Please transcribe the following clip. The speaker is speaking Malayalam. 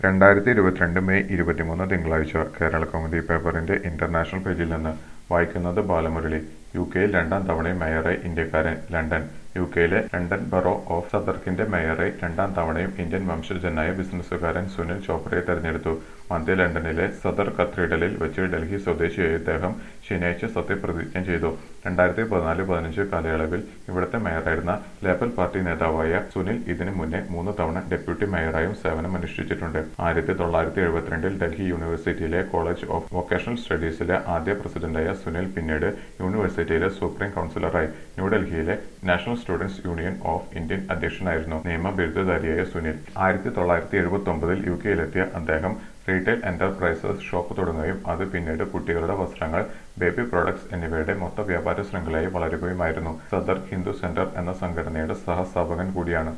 രണ്ടായിരത്തി ഇരുപത്തിരണ്ട് മെയ് ഇരുപത്തിമൂന്ന് തിങ്കളാഴ്ച കേരള കൗമുദി പേപ്പറിന്റെ ഇന്റർനാഷണൽ പേജിൽ നിന്ന് വായിക്കുന്നത് ബാലമുരളി യു കെയിൽ രണ്ടാം തവണയും മേയറായി ഇന്ത്യക്കാരൻ ലണ്ടൻ യു കെയിലെ ലണ്ടൻ ബറോ ഓഫ് സദർക്കിന്റെ മേയറായി രണ്ടാം തവണയും ഇന്ത്യൻ വംശജനായ ബിസിനസ്സുകാരൻ സുനിൽ ചോപ്രയെ തെരഞ്ഞെടുത്തു മധ്യ ലണ്ടനിലെ സദർ കത്തീഡ്രലിൽ വെച്ച് ഡൽഹി സ്വദേശിയായ ഇദ്ദേഹം ശനിയാഴ്ച സത്യപ്രതിജ്ഞ ചെയ്തു രണ്ടായിരത്തി പതിനാല് പതിനഞ്ച് കാലയളവിൽ ഇവിടുത്തെ മേയറായിരുന്ന ലേബൽ പാർട്ടി നേതാവായ സുനിൽ ഇതിനു മുന്നേ മൂന്ന് തവണ ഡെപ്യൂട്ടി മേയറായും സേവനമനുഷ്ഠിച്ചിട്ടുണ്ട് ആയിരത്തി തൊള്ളായിരത്തി എഴുപത്തിരണ്ടിൽ ഡൽഹി യൂണിവേഴ്സിറ്റിയിലെ കോളേജ് ഓഫ് വൊക്കേഷണൽ സ്റ്റഡീസിലെ ആദ്യ പ്രസിഡന്റായ സുനിൽ പിന്നീട് യൂണിവേഴ്സിറ്റിയിലെ സുപ്രീം കൗൺസിലറായി ന്യൂഡൽഹിയിലെ national students union of Indian അധ്യക്ഷനായിരുന്നു നിയമ ബിരുദധാരിയായ സുനിൽ ആയിരത്തി തൊള്ളായിരത്തി എഴുപത്തി ഒമ്പതിൽ യു കെയിലെത്തിയ അദ്ദേഹം റീറ്റെയിൽ എന്റർപ്രൈസസ് ഷോപ്പ് തുടങ്ങുകയും അത് പിന്നീട് കുട്ടികളുടെ വസ്ത്രങ്ങൾ ബേബി പ്രോഡക്ട്സ് എന്നിവയുടെ മൊത്ത വ്യാപാര ശൃംഖലയായി വളരുകയുമായിരുന്നു സദർ ഹിന്ദു സെന്റർ എന്ന സംഘടനയുടെ സഹസ്ഥാപകൻ കൂടിയാണ്